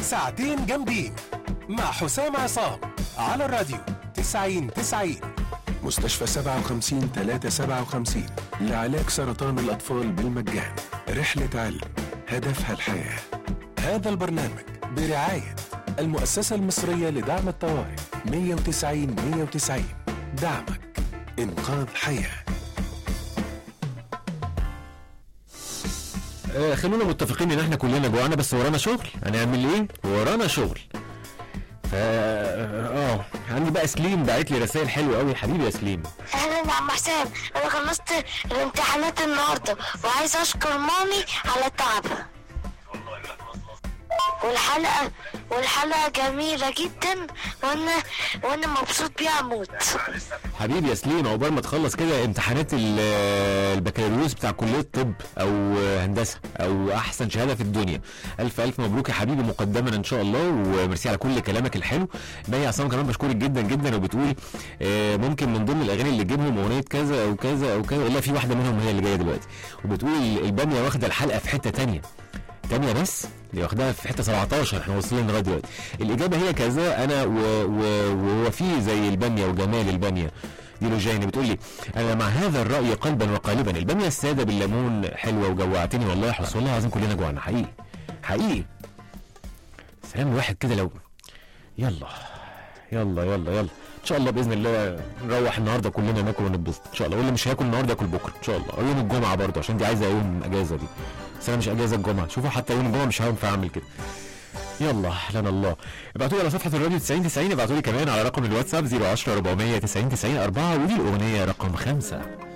ساعتين جامدين مع حسام عصام على الراديو 90 90 مستشفى 57 357 لعلاج سرطان الأطفال بالمجان رحلة علم هدفها الحياة هذا البرنامج برعاية المؤسسة المصرية لدعم الطوارئ 190 190 دعمك إنقاذ حياه آه، خلونا متفقين ان احنا كلنا جوعنا بس ورانا شغل هنعمل ايه ورانا شغل فا اه عندي بقى سليم باعت لي رسائل حلوه قوي حبيبي يا سليم اهلا يا عم حسام انا خلصت الامتحانات النهارده وعايز اشكر مامي على تعبها والحلقه والحلقه جميله جدا وانا وانا مبسوط بيها موت حبيبي يا سليم عقبال ما تخلص كده امتحانات ال- البكالوريوس بتاع كليه طب او هندسه او احسن شهاده في الدنيا الف الف مبروك يا حبيبي مقدما ان شاء الله وميرسي على كل كلامك الحلو مي عصام كمان بشكرك جدا جدا وبتقول آه، ممكن من ضمن الاغاني اللي تجيبهم اغنيه كذا او كذا او كذا والله في واحده منهم هي اللي جايه دلوقتي وبتقول الباميه واخده الحلقه في حته تانية تانية بس دي واخدها في حته 17 احنا واصلين لغايه دلوقتي الاجابه هي كذا انا و... و... وهو في زي الباميه وجمال الباميه دي لوجيني بتقول لي انا مع هذا الراي قلبا وقالبا الباميه الساده بالليمون حلوه وجوعتني والله يا حس والله العظيم كلنا جوعنا حقيقي حقيقي سلام الواحد كده لو يلا يلا يلا يلا ان شاء الله باذن الله نروح النهارده كلنا ناكل ونتبسط ان شاء الله واللي مش هياكل النهارده ياكل بكره ان شاء الله او يوم الجمعه برضه عشان دي عايزه يوم اجازه دي بس انا مش اجازه الجمعه شوفوا حتى يوم الجمعه مش هينفع اعمل كده يلا لنا الله ابعتوا لي على صفحه الراديو 90 90 ابعتوا لي كمان على رقم الواتساب 010 490 90 4 ودي الاغنيه رقم خمسة